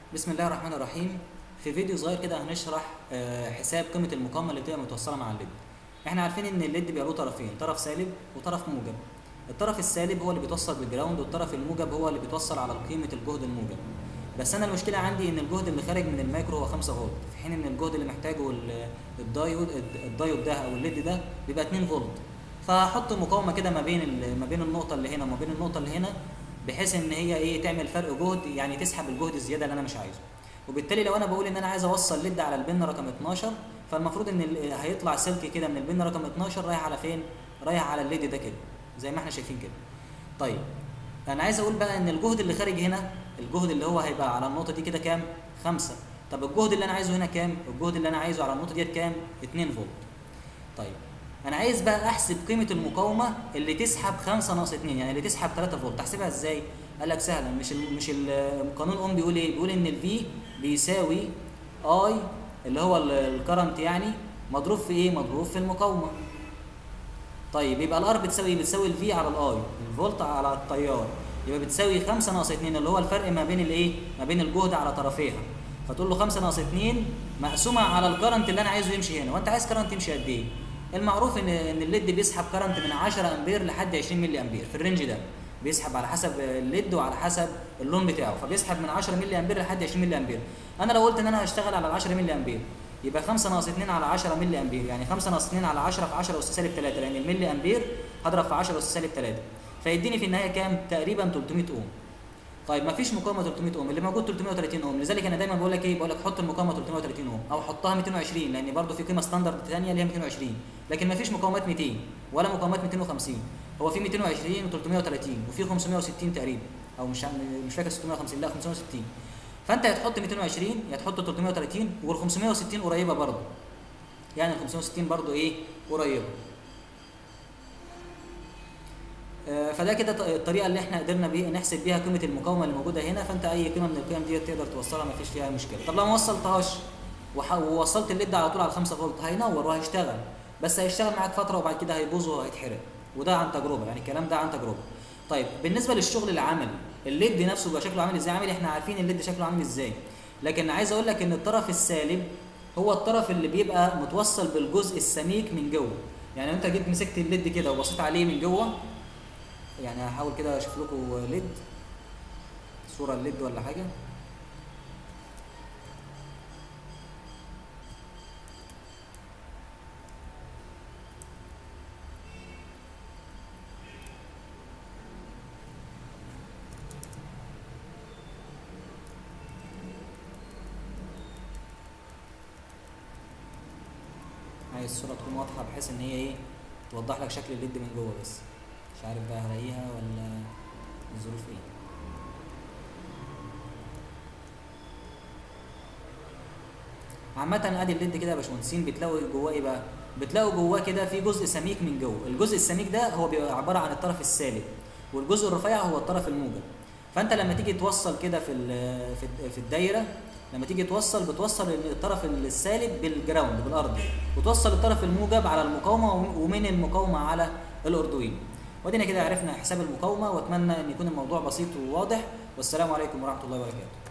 بسم الله الرحمن الرحيم في فيديو صغير كده هنشرح آه، حساب قيمة المقاومة اللي بتبقى متوصلة مع الليد احنا عارفين ان الليد بيبقى له طرفين طرف سالب وطرف موجب الطرف السالب هو اللي بيتوصل بالجراوند والطرف الموجب هو اللي بيتوصل على قيمة الجهد الموجب بس انا المشكلة عندي ان الجهد اللي خارج من المايكرو هو 5 فولت في حين ان الجهد اللي محتاجه ال- الدايود الدايود ده او الليد ده بيبقى 2 فولت فهحط مقاومة كده ما بين ال- ما بين النقطة اللي هنا وما بين النقطة اللي هنا بحيث ان هي ايه تعمل فرق جهد يعني تسحب الجهد الزياده اللي انا مش عايزه وبالتالي لو انا بقول ان انا عايز اوصل ليد على البن رقم 12 فالمفروض ان ال- هيطلع سلك كده من البن رقم 12 رايح على فين رايح على الليد ده كده زي ما احنا شايفين كده طيب انا عايز اقول بقى ان الجهد اللي خارج هنا الجهد اللي هو هيبقى على النقطه دي كده كام 5 طب الجهد اللي انا عايزه هنا كام الجهد اللي انا عايزه على النقطه ديت كام 2 فولت طيب انا عايز بقى احسب قيمه المقاومه اللي تسحب 5 ناقص 2 يعني اللي تسحب 3 فولت احسبها ازاي قال لك سهلا مش ال مش القانون اوم بيقول ايه بيقول ان الفي بيساوي اي اللي هو الكرنت يعني مضروب في ايه مضروب في المقاومه طيب يبقى الار بتساوي بتساوي الفي على الاي الفولت على التيار يبقى بتساوي 5 ناقص 2 اللي هو الفرق ما بين الايه ما بين الجهد على طرفيها فتقول له 5 ناقص 2 مقسومه على الكرنت اللي انا عايزه يمشي هنا وانت عايز كرنت يمشي قد ايه المعروف ان ان الليد بيسحب كرنت من 10 امبير لحد 20 ملي امبير في الرينج ده بيسحب على حسب الليد وعلى حسب اللون بتاعه فبيسحب من 10 ملي امبير لحد 20 ملي امبير انا لو قلت ان انا هشتغل على ال 10 ملي امبير يبقى 5 ناقص 2 على 10 ملي امبير يعني 5 ناقص 2 على 10 في 10 اس سالب 3 لان الملي امبير هضرب في 10 اس سالب 3 فيديني في النهايه كام تقريبا 300 اوم طيب ما فيش مقاومه 300 اوم اللي موجود 330 اوم لذلك انا دايما بقول لك ايه بقول لك حط المقاومه 330 اوم او حطها 220 لان برضو في قيمه ستاندرد ثانيه اللي هي 220 لكن ما فيش مقاومات 200 ولا مقاومات 250 هو في 220 و330 وفي 560 تقريبا او مش مش فاكر 650 لا 560 فانت يا تحط 220 يا تحط 330 وال 560 قريبه برضو يعني ال 560 برضو ايه قريبه آه، فده كده ط- الطريقه اللي احنا قدرنا بيه نحسب بيها قيمه المقاومه اللي موجوده هنا فانت اي قيمه من القيم دي تقدر توصلها ما فيش فيها مشكله طب لو ما وصلتهاش وح- ووصلت الليد على طول على 5 فولت هينور وهيشتغل بس هيشتغل معاك فتره وبعد كده هيبوظ وهيتحرق وده عن تجربه يعني الكلام ده عن تجربه طيب بالنسبه للشغل العملي الليد نفسه بقى شكله عامل ازاي عامل احنا عارفين الليد شكله عامل ازاي لكن عايز اقول لك ان الطرف السالب هو الطرف اللي بيبقى متوصل بالجزء السميك من جوه يعني انت جيت مسكت الليد كده وبصيت عليه من جوه يعني هحاول كده اشوف لكم ليد صوره الليد ولا حاجه عايز الصوره تكون واضحه بحيث ان هي ايه توضح لك شكل الليد من جوه بس مش عارف بقى هلاقيها ولا الظروف ايه عامة ادي الليد كده يا باشمهندسين بتلاقوا جواه ايه بقى؟ بتلاقوا جواه كده في جزء سميك من جوه، الجزء السميك ده هو بيبقى عبارة عن الطرف السالب والجزء الرفيع هو الطرف الموجب. فانت لما تيجي توصل كده في ال- في الد- في الدايرة لما تيجي توصل بتوصل الطرف السالب بالجراوند بالارض وتوصل الطرف الموجب على المقاومة ومن المقاومة على الاردوين. ودينا كده عرفنا حساب المقاومة واتمنى ان يكون الموضوع بسيط وواضح والسلام عليكم ورحمة الله وبركاته.